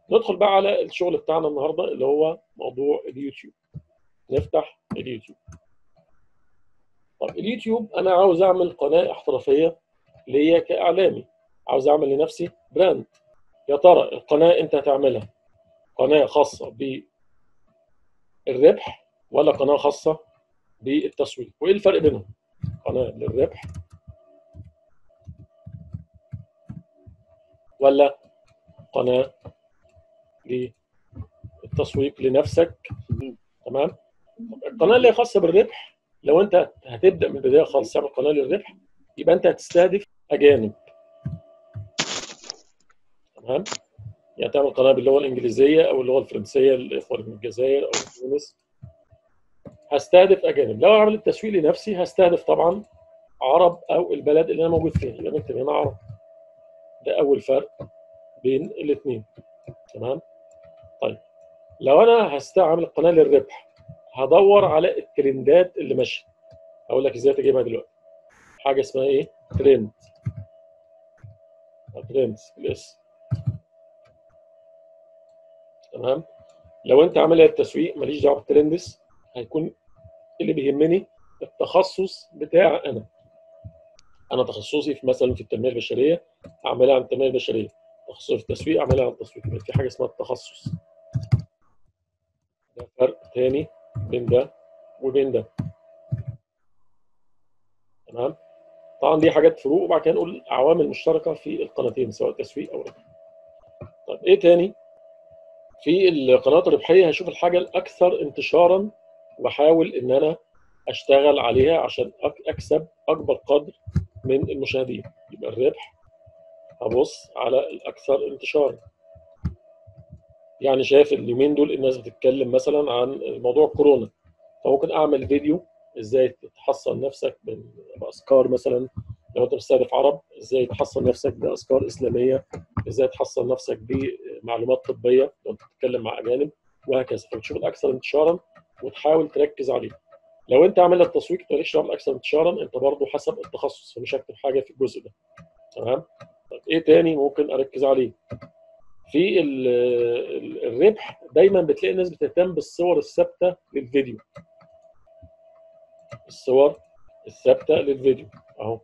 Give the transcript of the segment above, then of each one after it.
ندخل بقى على الشغل بتاعنا النهارده اللي هو موضوع اليوتيوب نفتح اليوتيوب طب اليوتيوب انا عاوز اعمل قناه احترافيه ليا كاعلامي عاوز اعمل لنفسي براند يا ترى القناه انت هتعملها قناه خاصه بالربح ولا قناه خاصه بالتسويق وايه الفرق بينهم قناه للربح ولا قناه للتسويق لنفسك تمام القناه اللي هي خاصه بالربح لو انت هتبدا من البدايه خالص تعمل قناه للربح يبقى انت هتستهدف اجانب تمام يعني تعمل قناه باللغه الانجليزيه او اللغه الفرنسيه للاخوه من الجزائر او تونس هستهدف اجانب لو اعمل التسويق لنفسي هستهدف طبعا عرب او البلد اللي انا موجود فيها يبقى نكتب هنا عرب ده اول فرق بين الاثنين تمام طيب لو انا هستعمل القناه للربح هدور على الترندات اللي ماشيه هقول لك ازاي تجيبها دلوقتي حاجه اسمها ايه ترند ترندز الاس تمام لو انت عامل التسويق ماليش دعوه بالترندز هيكون اللي بيهمني التخصص بتاع انا انا تخصصي في مثلا في التنميه البشريه اعملها عن التنميه البشريه تخصصي في التسويق اعملها عن التسويق يبقى في حاجه اسمها التخصص ده فرق تاني بين ده وبين ده تمام طبعا دي حاجات فروق وبعد كده نقول عوامل مشتركه في القناتين سواء تسويق او ربح طيب ايه تاني في القنوات الربحيه هشوف الحاجه الاكثر انتشارا واحاول ان انا اشتغل عليها عشان اكسب اكبر قدر من المشاهدين يبقى الربح هبص على الاكثر انتشارا يعني شايف اليومين دول الناس بتتكلم مثلا عن موضوع كورونا فممكن اعمل فيديو ازاي تحصن نفسك باذكار مثلا لو انت مستهدف عرب ازاي تحصن نفسك باذكار اسلاميه ازاي تحصن نفسك بمعلومات طبيه لو انت بتتكلم مع اجانب وهكذا فبتشوف الاكثر انتشارا وتحاول تركز عليه لو انت عامل التسويق مالكش دعوه بالاكثر انتشارا انت برضه حسب التخصص فمش هكتب حاجه في الجزء ده تمام طيب ايه تاني ممكن اركز عليه في الربح دايما بتلاقي الناس بتهتم بالصور الثابته للفيديو الصور الثابته للفيديو اهو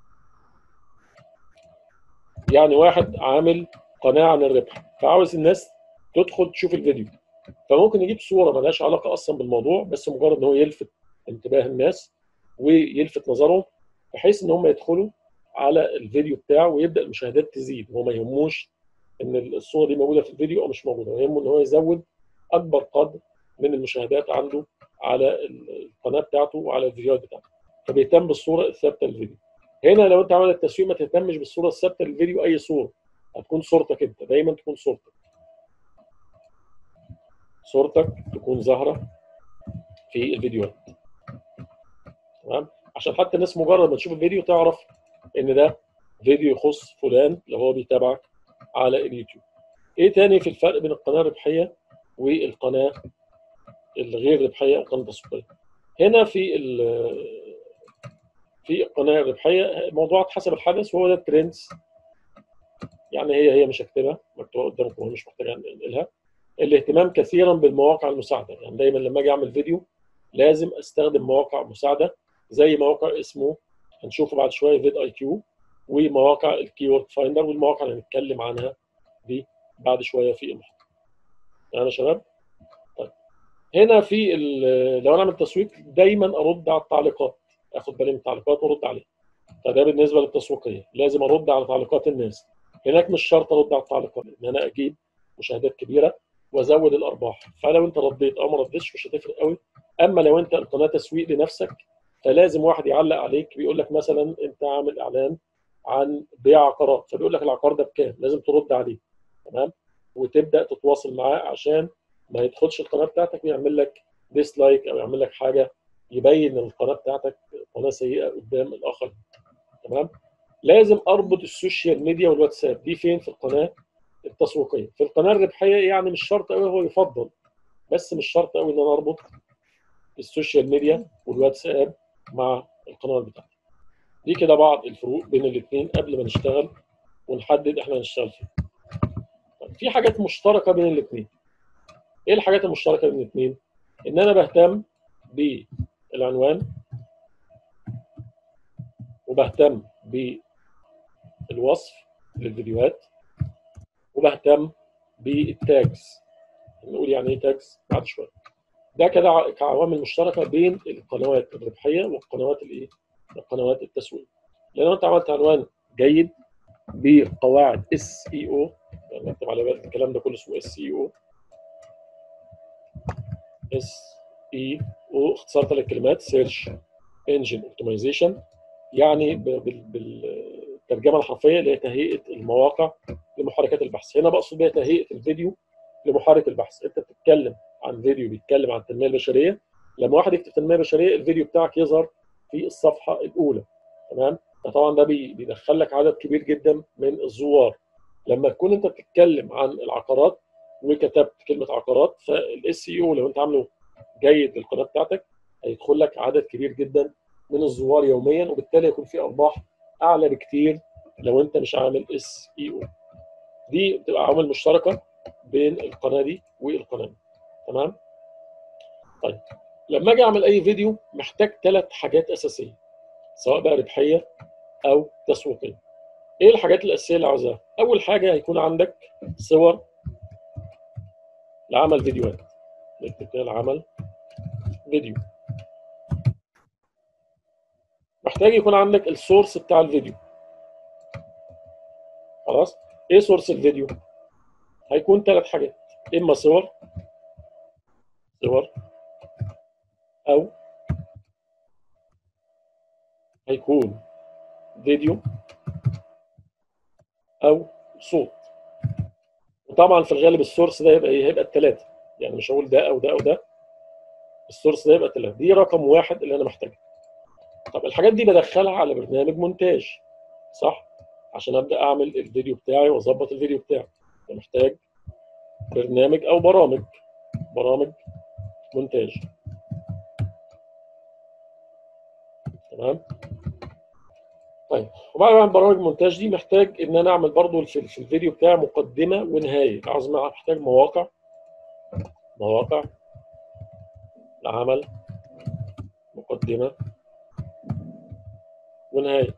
يعني واحد عامل قناه عن الربح فعاوز الناس تدخل تشوف الفيديو فممكن يجيب صوره ملهاش علاقه اصلا بالموضوع بس مجرد ان هو يلفت انتباه الناس ويلفت نظرهم بحيث ان هم يدخلوا على الفيديو بتاعه ويبدا المشاهدات تزيد وهو ما يهموش ان الصوره دي موجوده في الفيديو او مش موجوده يهمه ان هو يزود اكبر قدر من المشاهدات عنده على القناه بتاعته وعلى الفيديوهات بتاعته فبيهتم بالصوره الثابته للفيديو هنا لو انت عامل التسويق ما تهتمش بالصوره الثابته للفيديو اي صوره هتكون صورتك انت دايما تكون صورتك صورتك تكون ظاهره في الفيديوهات تمام عشان حتى الناس مجرد ما تشوف الفيديو تعرف ان ده فيديو يخص فلان لو هو بيتابعك على اليوتيوب ايه تاني في الفرق بين القناه الربحيه والقناه الغير ربحيه القناه التسويقيه هنا في في القناه الربحيه موضوعات حسب الحدث وهو ده الترندز يعني هي هي مش هكتبها مكتوبه قدامكم وهي مش محتاجه انقلها الاهتمام كثيرا بالمواقع المساعده يعني دايما لما اجي اعمل فيديو لازم استخدم مواقع مساعده زي موقع اسمه هنشوفه بعد شويه فيد اي كيو ومواقع الكيورد فايندر والمواقع اللي هنتكلم عنها دي بعد شويه في المحاضره يعني يا شباب طيب هنا في لو انا اعمل تسويق دايما ارد على التعليقات اخد بالي من التعليقات وارد عليها فده بالنسبه للتسويقيه لازم ارد على تعليقات الناس هناك مش شرط ارد على التعليقات ان انا اجيب مشاهدات كبيره وازود الارباح فلو انت رديت او ما رديتش مش هتفرق قوي اما لو انت القناه تسويق لنفسك فلازم واحد يعلق عليك بيقول لك مثلا انت عامل اعلان عن بيع عقارات فبيقول لك العقار ده بكام لازم ترد عليه تمام وتبدا تتواصل معاه عشان ما يدخلش القناه بتاعتك ويعمل لك ديسلايك او يعمل لك حاجه يبين ان القناه بتاعتك قناه سيئه قدام الاخر تمام لازم اربط السوشيال ميديا والواتساب دي فين في القناه التسويقيه في القناه الربحيه يعني مش شرط قوي هو يفضل بس مش شرط قوي ان انا اربط السوشيال ميديا والواتساب مع القناه بتاعتي دي كده بعض الفروق بين الاثنين قبل ما نشتغل ونحدد احنا هنشتغل فين في حاجات مشتركه بين الاثنين ايه الحاجات المشتركه بين الاثنين ان انا بهتم بالعنوان وبهتم بالوصف للفيديوهات وبهتم بالتاجز نقول يعني ايه تاجز بعد شويه ده كده كعوامل مشتركه بين القنوات الربحيه والقنوات الايه القنوات التسويق لان انت عملت عنوان جيد بقواعد اس اي او يعني نكتب على بالك الكلام ده كله اسمه اس اي او اس اي او اختصار ثلاث كلمات سيرش انجن اوبتمايزيشن يعني بالترجمه الحرفيه اللي هي تهيئه المواقع لمحركات البحث هنا بقصد بيها تهيئه الفيديو لمحرك البحث انت بتتكلم عن فيديو بيتكلم عن التنميه البشريه لما واحد يكتب تنميه بشريه الفيديو بتاعك يظهر في الصفحه الاولى تمام فطبعا ده بيدخل لك عدد كبير جدا من الزوار لما تكون انت بتتكلم عن العقارات وكتبت كلمه عقارات فالاس اي او لو انت عامله جيد للقناه بتاعتك هيدخل لك عدد كبير جدا من الزوار يوميا وبالتالي يكون في ارباح اعلى بكتير لو انت مش عامل اس اي او دي بتبقى عوامل مشتركه بين القناه دي والقناه دي تمام طيب لما اجي اعمل اي فيديو محتاج ثلاث حاجات اساسيه سواء بقى ربحيه او تسويقيه ايه الحاجات الاساسيه اللي عاوزاها اول حاجه هيكون عندك صور لعمل فيديوهات نكتب كده لعمل فيديو محتاج يكون عندك السورس بتاع الفيديو خلاص ايه سورس الفيديو هيكون ثلاث حاجات اما صور صور او هيكون فيديو او صوت وطبعا في الغالب السورس ده يبقى ايه هيبقى الثلاثه يعني مش هقول ده او ده او ده السورس ده يبقى الثلاثه دي رقم واحد اللي انا محتاجها طب الحاجات دي بدخلها على برنامج مونتاج صح عشان ابدا اعمل الفيديو بتاعي واظبط الفيديو بتاعي محتاج برنامج او برامج برامج مونتاج تمام طيب وبعد ما برامج مونتاج دي محتاج ان انا اعمل برضو في الفيديو بتاعي مقدمه ونهايه عاوز محتاج مواقع مواقع لعمل مقدمه ونهايه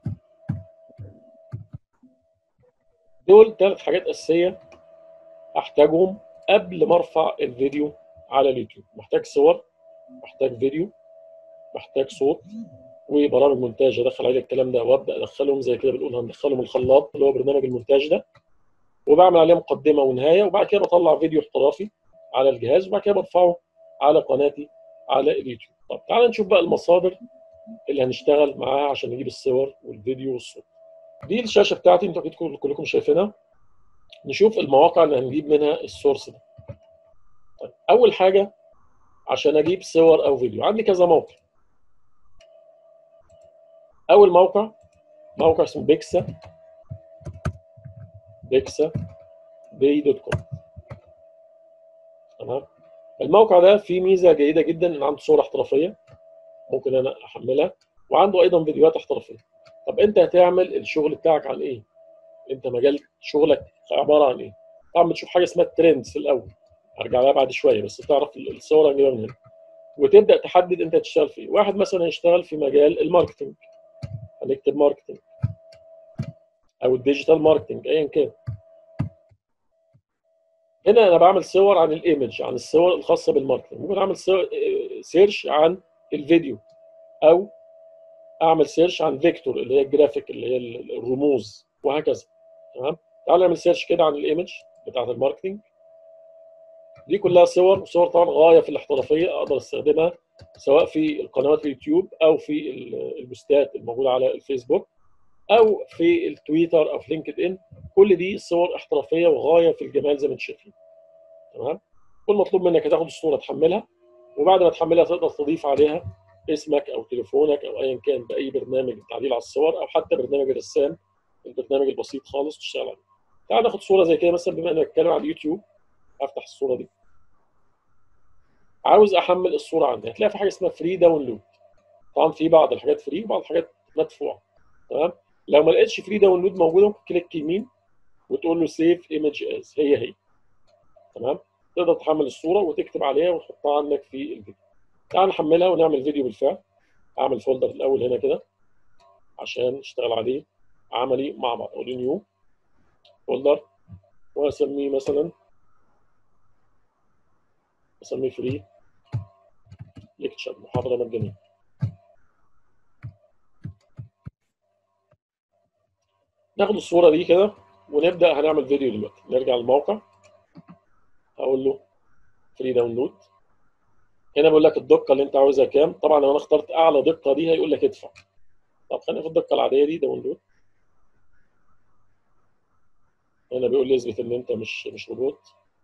دول ثلاث حاجات اساسيه احتاجهم قبل ما ارفع الفيديو على اليوتيوب محتاج صور محتاج فيديو محتاج صوت وبرامج مونتاج ادخل عليه الكلام ده وابدا ادخلهم زي كده بنقول هندخلهم الخلاط اللي هو برنامج المونتاج ده وبعمل عليه مقدمه ونهايه وبعد كده بطلع فيديو احترافي على الجهاز وبعد كده برفعه على قناتي على اليوتيوب طب تعال نشوف بقى المصادر اللي هنشتغل معاها عشان نجيب الصور والفيديو والصوت دي الشاشه بتاعتي انتوا اكيد كلكم شايفينها نشوف المواقع اللي هنجيب منها السورس ده طيب اول حاجه عشان اجيب صور او فيديو عندي كذا موقع اول موقع موقع اسمه بيكسا بيكسا بي دوت كوم تمام الموقع ده فيه ميزه جيده جدا ان عنده صور احترافيه ممكن انا احملها وعنده ايضا فيديوهات احترافيه طب انت هتعمل الشغل بتاعك عن ايه انت مجال شغلك عباره عن ايه طبعا بتشوف حاجه اسمها الترندز الاول هرجع لها بعد شويه بس تعرف الصور هنجيبها من هنا وتبدا تحدد انت هتشتغل في ايه واحد مثلا هيشتغل في مجال الماركتنج هنكتب ماركتنج او الديجيتال ماركتنج ايا كان هنا انا بعمل صور عن الايمج عن الصور الخاصه بالماركتنج ممكن اعمل سيرش عن الفيديو او اعمل سيرش عن فيكتور اللي هي الجرافيك اللي هي الرموز وهكذا تمام تعال نعمل سيرش كده عن الايمج بتاعت الماركتنج دي كلها صور وصور طبعا غايه في الاحترافيه اقدر استخدمها سواء في القنوات اليوتيوب او في البوستات الموجوده على الفيسبوك او في التويتر او في لينكد ان كل دي صور احترافيه وغايه في الجمال زي ما انتم شايفين تمام كل مطلوب منك هتاخد الصوره تحملها وبعد ما تحملها تقدر تضيف عليها اسمك او تليفونك او ايا كان باي برنامج للتعديل على الصور او حتى برنامج الرسام البرنامج البسيط خالص تشتغل عليه تعال ناخد صوره زي كده مثلا بما اني بتكلم على اليوتيوب افتح الصوره دي عاوز احمل الصوره عندي هتلاقي في حاجه اسمها فري داونلود طبعا في بعض الحاجات فري وبعض الحاجات مدفوعه تمام لو ما لقيتش فري داونلود موجوده ممكن كليك يمين وتقول له سيف ايمج از هي هي تمام تقدر تحمل الصوره وتكتب عليها وتحطها عندك في الفيديو تعال نحملها ونعمل فيديو بالفعل اعمل فولدر الاول هنا كده عشان نشتغل عليه عملي مع بعض اقول نيو فولدر واسميه مثلا اسميه فري ليكتشر محاضره مجانيه ناخد الصوره دي كده ونبدا هنعمل فيديو دلوقتي نرجع للموقع اقول له فري داونلود هنا بيقول لك الدقه اللي انت عاوزها كام طبعا لو انا اخترت اعلى دقه دي هيقول لك ادفع طب خلينا في الدقه العاديه دي داونلود هنا بيقول لي اثبت ان انت مش مش روبوت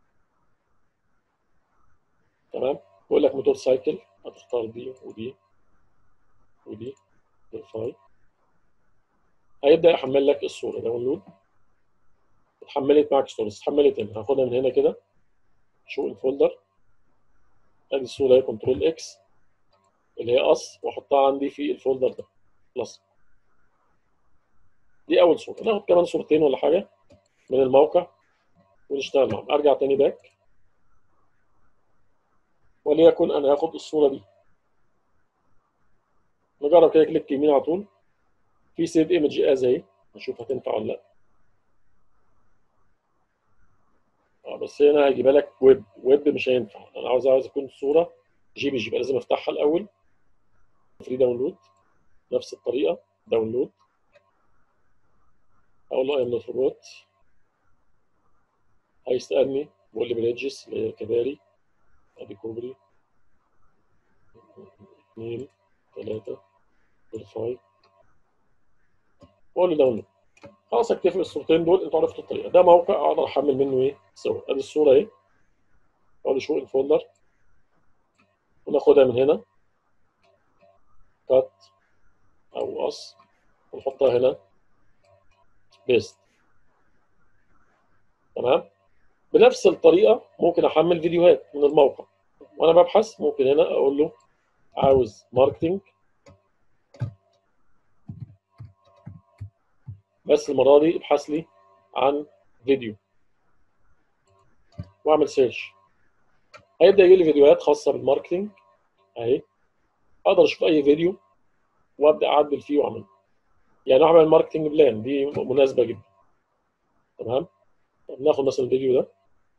تمام بيقول لك موتور سايكل هتختار دي ودي ودي فيرفاي هيبدا يحمل لك الصوره داونلود اتحملت معاك ستوريز اتحملت هنا هاخدها من هنا كده شو الفولدر ادي الصوره هي كنترول اكس اللي هي قص واحطها عندي في الفولدر ده بلس دي اول صوره ناخد كمان صورتين ولا حاجه من الموقع ونشتغل معاهم ارجع تاني باك وليكن انا هاخد الصوره دي نجرب كده كليك يمين على طول في سيف ايمج از اهي نشوف هتنفع ولا لا اه بس هنا هيجيبها لك ويب ويب مش هينفع انا عاوز عاوز يكون صوره جي بي جي يبقى لازم افتحها الاول فري داونلود نفس الطريقه داونلود اقول له اي ام نوت روبوت هيسالني بيقول لي بريدجز اللي هي كباري ادي كوبري اثنين ثلاثة فيرفاي واقول له داونلود خلاص اكتفي بالصورتين دول انتوا عرفتوا الطريقه ده موقع اقدر احمل منه ايه صور ادي الصوره اهي اقول له شو الفولدر وناخدها من هنا كات او قص ونحطها هنا بيست تمام بنفس الطريقه ممكن احمل فيديوهات من الموقع وانا ببحث ممكن هنا اقول له عاوز ماركتنج بس المره دي ابحث لي عن فيديو واعمل سيرش هيبدا يجي لي فيديوهات خاصه بالماركتنج اهي اقدر اشوف اي فيديو وابدا اعدل فيه واعمل يعني اعمل ماركتنج بلان دي مناسبه جدا تمام طب ناخد مثلا الفيديو ده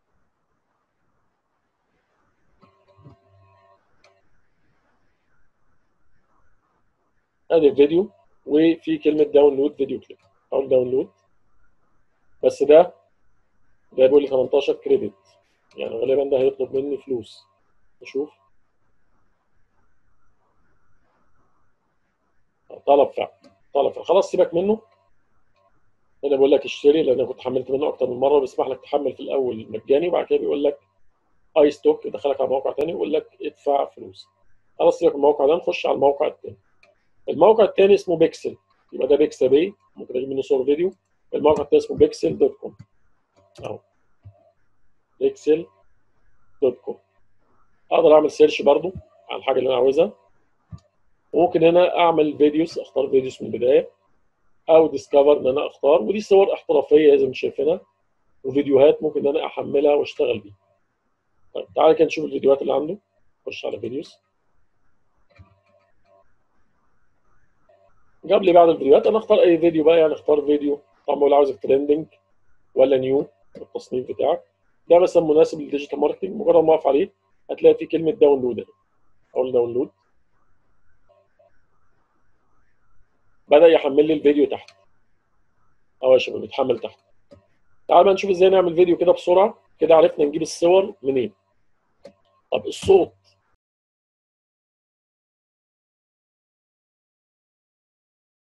ادي الفيديو وفي كلمه داونلود فيديو كليب اقول داونلود بس ده ده بيقول لي 18 كريدت يعني غالبا ده هيطلب مني فلوس نشوف طلب فعلا طلب فعلا خلاص سيبك منه هنا بيقول لك اشتري لان انا كنت حملت منه اكتر من مره بيسمح لك تحمل في الاول مجاني وبعد كده بيقول لك اي ستوك يدخلك على موقع تاني ويقول لك ادفع فلوس خلاص سيبك من الموقع ده نخش على الموقع التاني الموقع التاني اسمه بيكسل يبقى ده بيكسل باي ممكن اجيب منه صور فيديو الموقع التاني اسمه بيكسل دوت كوم اهو بيكسل دوت كوم اقدر اعمل سيرش برضو على الحاجه اللي انا عاوزها وممكن هنا اعمل فيديوز اختار فيديوز من البدايه او ديسكفر ان انا اختار ودي صور احترافيه زي ما شايفينها وفيديوهات ممكن ان انا احملها واشتغل بيها طيب تعالى كده نشوف الفيديوهات اللي عنده خش على فيديوز جاب لي بعض الفيديوهات انا اختار اي فيديو بقى يعني اختار فيديو طبعا بقول عاوزك ترندنج ولا نيو التصنيف بتاعك ده مثلا مناسب للديجيتال ماركتنج مجرد ما اقف عليه هتلاقي في كلمه داونلود اقول داونلود بدا يحمل لي الفيديو تحت اهو يا شباب بيتحمل تحت تعال بقى نشوف ازاي نعمل فيديو كده بسرعه كده عرفنا نجيب الصور منين طب الصوت